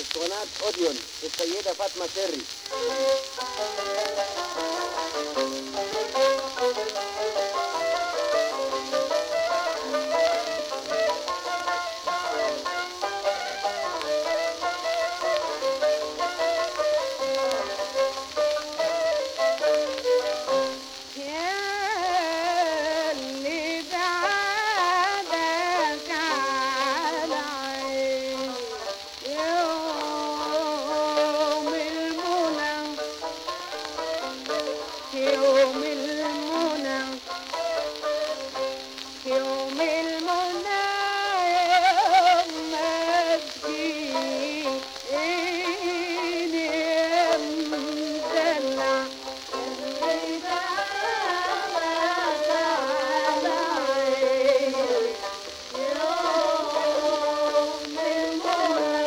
اسطوانات اوديون السيدة فاطمة سري يا اللي بعدك على عيني يوم المنى يوم المنى يوم المنى يوم ما تجيني يا مدلع اللي بعدك على عيني يوم المنى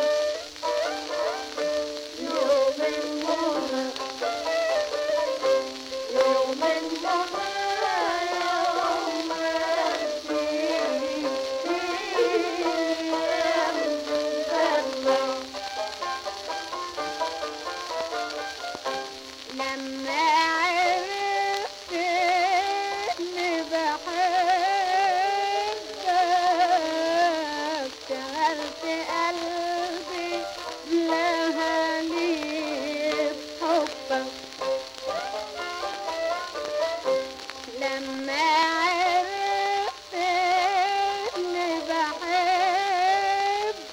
يوم المنى يوم المنى يوم الدين لما عرفت اني بحبك شغلت قلبي لهالي بحبك لما عرفت اني بحبك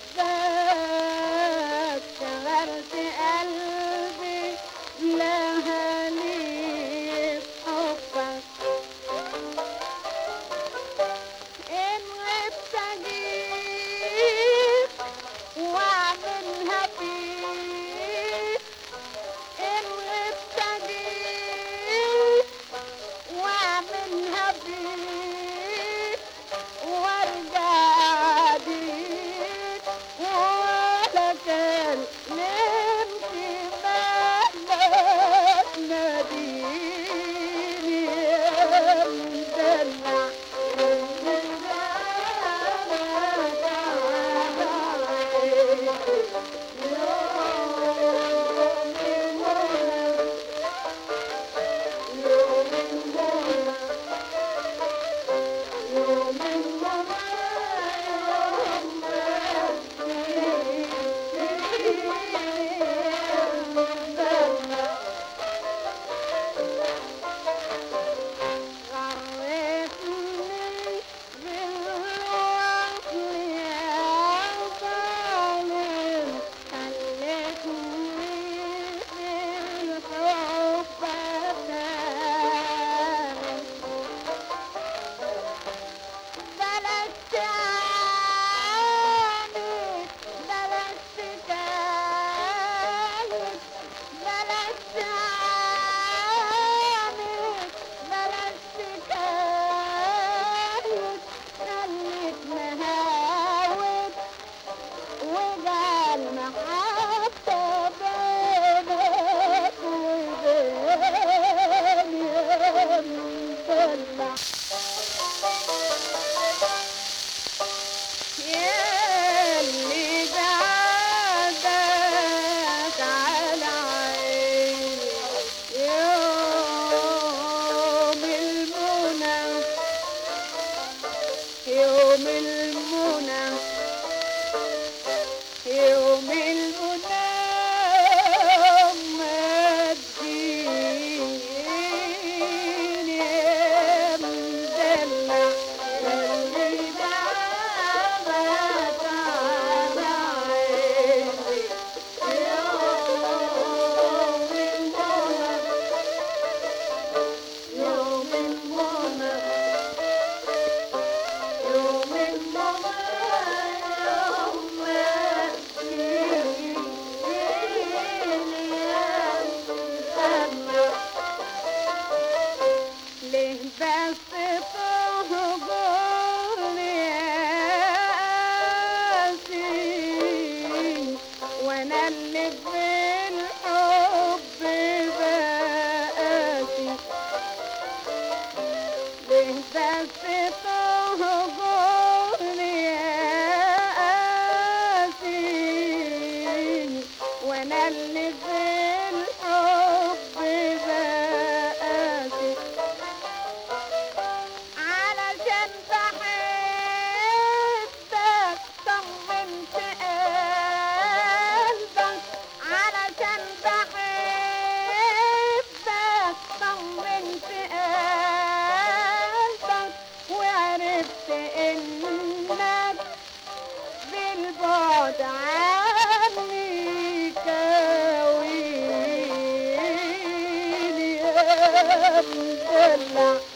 شغلت قلبي لهالي بحبك ان غبت اجيك واعملها فيك ان غبت اجيك واعملها فيك وارجع بيك ولا كلمت مهلك ناديني يا مدلع غرتني بالوصل يا ظالم خلتني بالحب أتاهم بلاش تعاند بلاش تجاهد بلاش تعاند بلاش تجاهد خليك مهاود وجعل محبة بينك وبيني يا مدلع ياللي بعدك على عيني يوم المنى يوم المنى يوم المنى ما تجيني يا مدلع اللي بعدك على عيني يوم المنى يوم المنى يوم المنى يوم ياللي في الحب بقاسي علشان بحبك طمنت قلبك علشان بحبك طمنت قلبك وعرفت انك بالبعد عني كويني يا مدلع